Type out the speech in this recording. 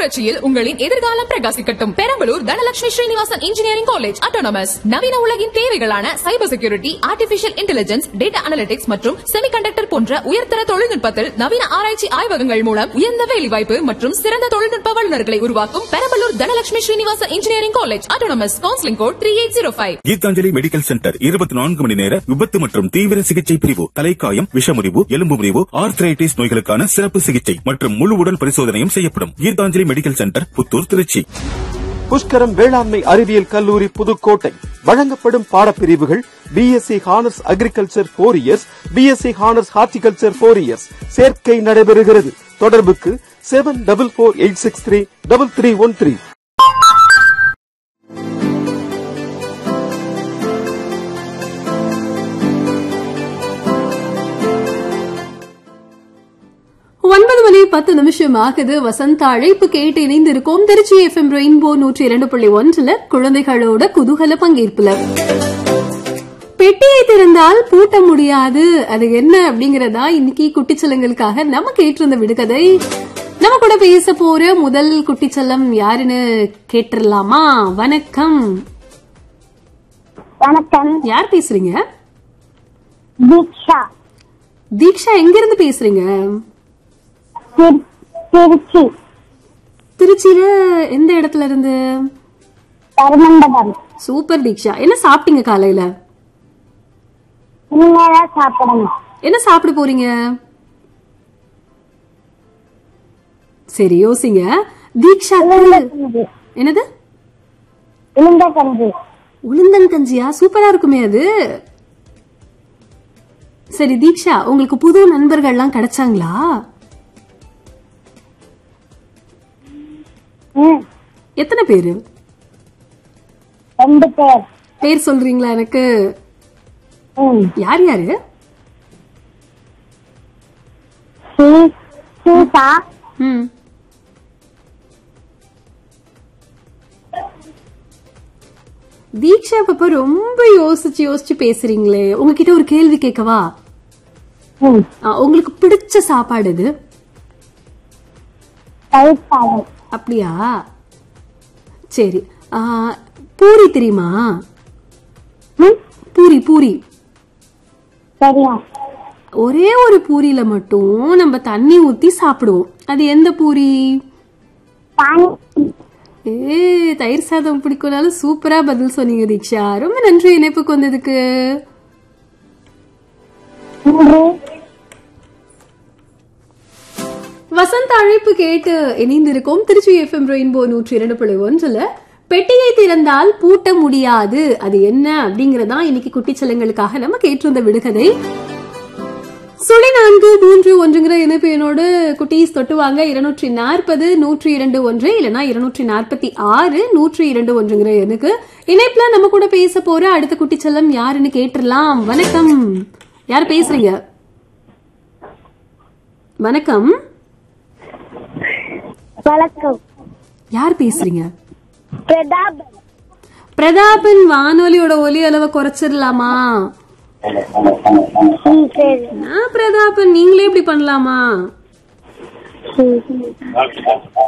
புரட்சியில் உங்களின் எதிர்காலம் பிரகாசிக்கட்டும் Perambalur Dhanalakshmi Srinivasan engineering college autonomous நவீன உலகின் தேவைகளான cyber security artificial intelligence data analytics மற்றும் செமிகண்டக்டர் போன்ற உயர்தர தொழில்நுட்பத்தில் நவீன ஆராய்ச்சி ஆய்வகங்கள் மூலம் உயர்ந்த வேலைவாய்ப்பு மற்றும் சிறந்த தொழில்நுட்ப வல்லுநர்களை உருவாக்கும் Perambalur Dhanalakshmi Srinivasan engineering college autonomous counselling code three eight zero five Geethanjali medical centre இருபத்தி நான்கு மணி நேர விபத்து மற்றும் தீவிர சிகிச்சை பிரிவு தலைக்காயம் விஷமுறிவு எலும்பு முறிவு ஆர்த்ரைட்டிஸ் நோய்களுக்கான சிறப்பு சிகிச்சை மற்றும் முழு உடல் பரிசோதனையும் செய்யப்படும் கீதாஞ்சலி மெடிக்கல் சென்டர் புத்தூர் திருச்சி புஷ்கரம் வேளாண்மை அறிவியல் கல்லூரி புதுக்கோட்டை வழங்கப்படும் பாடப்பிரிவுகள் BSc honours agriculture four years BSc honours horticulture four years சேர்க்கை நடைபெறுகிறது தொடர்புக்கு seven double four eight six three double three one three ஒன்பது மணி பத்து நிமிஷம் ஆகுது வசந்த அழைப்பு கேட்டு இணைந்திருக்கோம் திருச்சி எஃப்எம் ரெயின்போ நூற்றி இரண்டு புள்ளி ஒன்றுல குழந்தைகளோட குதூகல பங்கேற்புல பெட்டியை திறந்தால் பூட்ட முடியாது அது என்ன அப்படிங்கறதா இன்னைக்கு குட்டிச்சலங்களுக்காக நம்ம கேட்டிருந்த விடுகதை நம்ம கூட பேச போற முதல் குட்டிச்சலம் யாருன்னு கேட்டுடலாமா வணக்கம் வணக்கம் யார் பேசுறீங்க தீக்ஷா தீக்ஷா எங்க இருந்து பேசுறீங்க திரு- திருச்சி திருச்சியில எந்த இடத்துல இருந்து தருமண்டபம் சூப்பர் தீக்ஷா என்ன சாப்பிட்டீங்க காலையில இனிமேதான் சாப்பிடணும் என்ன சாப்பிட போறீங்க சரி யோசிங்க தீக்ஷா கஞ்சி என்னது உளுந்த கஞ்சி உளுந்தன் கஞ்சியா சூப்பரா இருக்குமே அது சரி தீக்ஷா உங்களுக்கு புது நண்பர்கள்லாம் கிடைச்சாங்களா ம் எத்தனை பேரு ரெண்டு பேர் பேர் சொல்றீங்களா எனக்கு ம் யார் யாரு சீ சீதா ம் தீக்ஷா பாப்பா ரொம்ப யோசிச்சு யோசிச்சு பேசுறீங்களே உங்ககிட்ட ஒரு கேள்வி கேட்கவா ம் ஆ, உங்களுக்கு பிடிச்ச சாப்பாடு இது தயிர் சாதம் அப்படியா சரி ஆ, பூரி தெரியுமா ம் பூரி பூரி தெரியும் ஒரே ஒரு பூரியில மட்டும் நம்ம தண்ணி ஊத்தி சாப்பிடுவோம் அது எந்த பூரி பானி ஏ தயிர் சாதம் பிடிக்கும்னாலும் சூப்பரா பதில் சொன்னீங்க தீக்ஷா ரொம்ப நன்றி இணைப்புக்கு வந்ததுக்கு இன்று வசந்த அழைப்பு கேட்டு இணைந்திருக்கோம் திருச்சி எஃப்எம் ரெயின்போ நூற்றி இரண்டு புள்ளி ஒன்றுல பெட்டியை திறந்தால் பூட்ட முடியாது அது என்ன அப்படிங்கறதா இன்னைக்கு குட்டிச்சலங்களுக்காக நம்ம கேட்டிருந்த விடுகதை சுழி நான்கு மூன்று ஒன்றுங்கிற இணைப்பு என்னோடு குட்டீஸ் தொட்டுவாங்க இருநூற்றி நாற்பது நூற்றி இரண்டு ஒன்று இல்லனா இருநூற்றி நாற்பத்தி ஆறு நூற்றி இரண்டு ஒன்றுங்கிற எனக்கு இணைப்புல நம்ம கூட பேச போற அடுத்த குட்டிச்சலம் யாருன்னு கேட்டுடலாம் வணக்கம் யார் பேசுறீங்க வணக்கம் வணக்கம் யார் பேசுறீங்க பிரதாப் பிரதாபன் வானொலியோட ஒலி அளவை குறைச்சிடலாமா ம் சரி நான் பிரதாபன் நீங்களே இப்படி பண்ணலாமா ம்